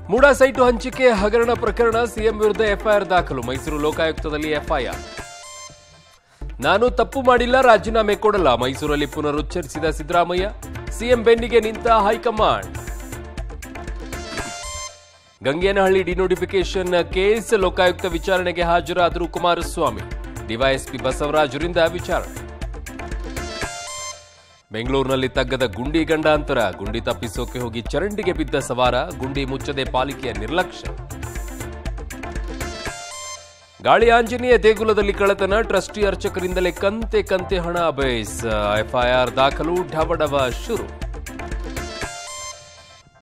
MUDA site ಹಂಚಿಕೆ ಹಗರಣ ಪ್ರಕರಣ ಸಿಎಂ ವಿರುದ್ಧ ಎಫ್ಐಆರ್ ದಾಖಲು ಮೈಸೂರು ಲೋಕಾಯುಕ್ತದಲ್ಲಿ ಎಫ್ಐಆರ್ ನಾನು ತಪ್ಪು ಮಾಡಿಲ್ಲ ರಾಜೀನಾಮೆ ಕೊಡಲ್ಲ ಮೈಸೂರಲ್ಲಿ ಪುನರುಚ್ಚರಿಸಿದ ಸಿದ್ದರಾಮಯ್ಯ ಸಿಎಂ ಬೆನ್ನಿಗೆ ನಿಂತ high command Gangenahalli denotification case Lokayukta ವಿಚಾರಣೆಗೆ ಹಾಜರಾದರು ಕುಮಾರಸ್ವಾಮಿ ಡಿವೈಎಸ್ಪಿ ಬಸವರಾಜರಿಂದ ವಿಚಾರಣೆ ಬೆಂಗಳೂರಿನಲ್ಲಿ ತಗ್ಗದ ಗುಂಡಿ ಗಂಡಾಂತರ ಗುಂಡಿ ತಪ್ಪಿಸೋಕೆ ಹೋಗಿ ಚರಂಡಿಗೆ ಬಿದ್ದ ಸವಾರ ಗುಂಡಿ ಮುಚ್ಚದೆ ಪಾಲಿಕೆಯ ನಿರ್ಲಕ್ಷ್ಯ ಗಾಳಿ ಆಂಜನೇಯ ದೇಗುಲದಲ್ಲಿ ಕಳ್ಳತನ ಟ್ರಸ್ಟಿ ಅರ್ಚಕರಿಂದಲೇ ಕಂತೆ ಕಂತೆ ಹಣ ಬೇಸ್ ಎಫ್ಐಆರ್ ದಾಖಲು ಢವಢವ ಶುರು